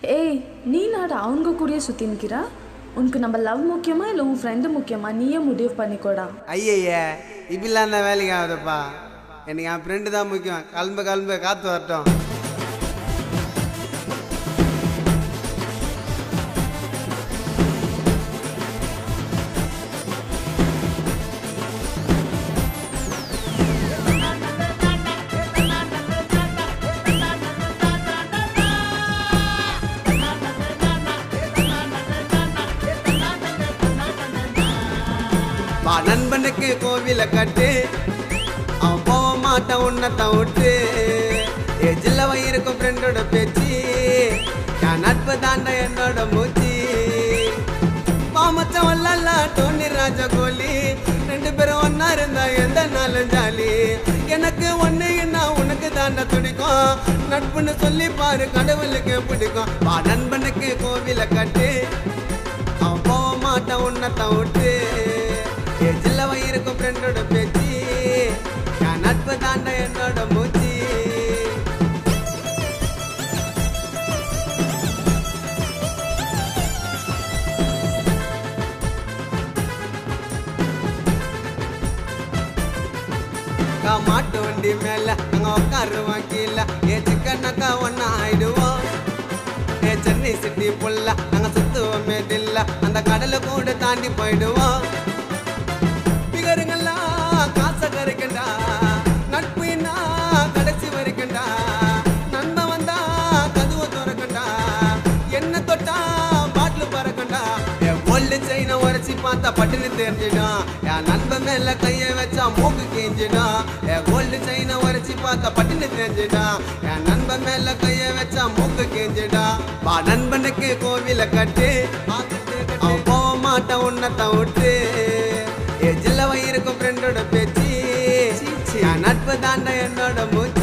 ஏய் நீ நாட அவங்க கூடயே சுற்றி நிற்கிறா உனக்கு நம்ம லவ் முக்கியமா இல்லை உன் ஃப்ரெண்டு முக்கியமா நீயே முடிவு பண்ணிக்கோடா ஐயய்ய இப்படிலாம் இருந்தால் வேலைக்கு ஆகுதுப்பா எனக்கு என் ஃப்ரெண்டு தான் முக்கியம் கிளம்பு கிளம்பு காற்று வரட்டும் வா நண்பனுக்கு கோவில கட்டு அவன் போக மாட்டான் உன்னத்தை விட்டு எஜில்ல வயிறுக்கும் ஃப்ரெண்டோட பேச்சு என் நட்பு தாண்ட என்னோட மூச்சு மாமச்சம் வல்லல்ல டோனி ராஜா கோலி ரெண்டு பேரும் ஒன்னா இருந்தா எந்த நாளும் ஜாலி எனக்கு ஒண்ணு என்ன உனக்கு தாண்ட துடிக்கும் நட்புன்னு சொல்லி பாரு கடவுளுக்கு பிடிக்கும் வா நண்பனுக்கு கோவில கட்டு அவன் போக மாட்டான் உன்னத்தை விட்டு எஜில்ல வயிறுக்கும் ஃப்ரெண்டோட பேச்சு என் நட்பு தாண்ட என்னோட மூச்சு அக்கா மாட்டு வண்டி மேல நாங்க உட்காருவோம் கீழே ஏ சிக்கனக்கா ஒன்னா ஆயிடுவோம் ஏ சென்னை சிட்டி புள்ள நாங்க சுத்துவோமே தில்ல அந்த கடலை கூட தாண்டி போயிடுவோம் பிகருங்கெல்லாம் காசை கரைக்கண்டா நட்புனா கடைசி வரைக்கண்டா நண்பன் வந்தா கதுவை திறக்கண்டா என்ன தொட்டா பாட்டில் பறக்கண்டா என் ஒல்லு செயினை உரைச்சி பார்த்தா பட்டுன்னு தெரிஞ்சிடும் என் நண்பன் மேல கையை வச்சா மூக்கு கிஞ்சிடும் என் கோல்டு செயினை உரைச்சி பார்த்தா பட்டுன்னு தெரிஞ்சிடும் என் நண்பன் மேல கையை வச்சா மூக்கு கிஞ்சிடும் வா நண்பனுக்கு கோவில கட்டு அவன் போக மாட்டான் உன்னத்தை விட்டு எஜில்ல வயிறுக்கும் ஃப்ரெண்டோட பேச்சு என் நட்பு தாண்ட என்னோட மூச்சு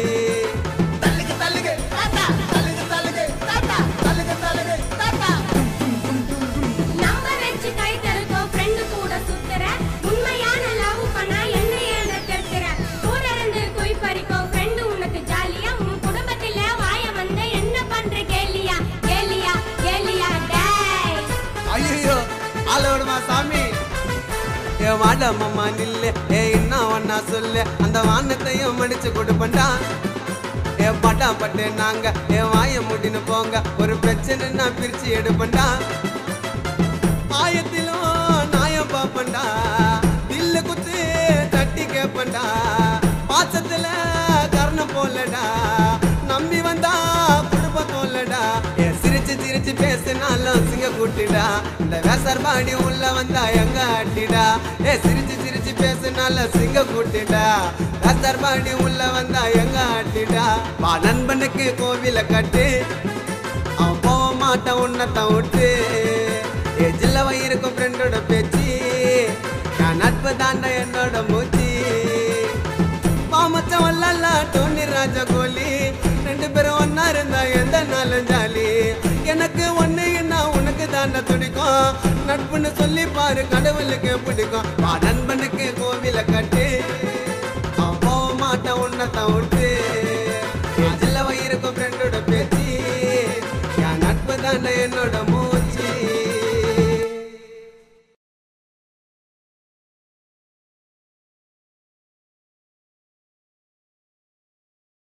நம்பர் வச்சு கை தருக்கோ ஃப்ரெண்டு கூட சுத்துற உண்மையான லவ் பண்ணா என்ன ஏண்ட திருத்துற கூட இருந்து குய் பறிக்கோ ஃப்ரெண்டு உனக்கு ஜாலியா உன் குடும்பத்தில வாய வந்து என்ன பண்ற கேலியா கேலியா கேலியா டேய் ஐயோ ஆளோடுமா சாமி ஏ வாடம்மா நில்லு ஏ என்ன ஒன்னா சொல்லு அந்த வானத்தையும் மடிச்சு கொடுப்பண்டா ஏ பட்டா பட்டு நாங்க ஏ வாய முடின்னு போங்க ஒரு பிரச்சனைன்னா பிரிச்சு எடுப்பண்டா ஆயத்திலும் நாயம் பாப்பண்டா தில்லு குத்து தட்டி கேப்பண்டா பாசத்துல கர்ணம் போலடா நம்பி வந்தா குடும்பம் தோலடா ஏ சிரிச்சு சிரிச்சு பேசினாலும் சிங்க கூட்டிடா இந்த வேசர் பாடி உள்ள வந்தா எங்க அட்டிடா ஏ சிரிச்சு சிரிச்சு பேசினாலும் சிங்க கூட்டிடா வேசர் பாடி உள்ள வந்தா எங்க அட்டிடா வா நண்பனுக்கு கோவில கட்டு அவன் போக மாட்டான் உன்னத்தை விட்டு எஜில்ல வயிறுக்கும் ஃப்ரெண்டோட பேச்சு என் நட்பு தாண்ட என்னோட மூச்சு மாமச்சம் வல்லல்ல டோனி ராஜா கோலி ரெண்டு பேரும் ஒன்னா இருந்தா எந்த நாளும் ஜாலி எனக்கு ஒண்ணு என்ன உனக்கு தாண்ட துடிக்கும் நட்புன்னு சொல்லி பாரு கடவுளுக்கு பிடிக்கும் வா நண்பனுக்கு கோவில கட்டு அவன் போக மாட்டான் உன்னத்தை விட்டு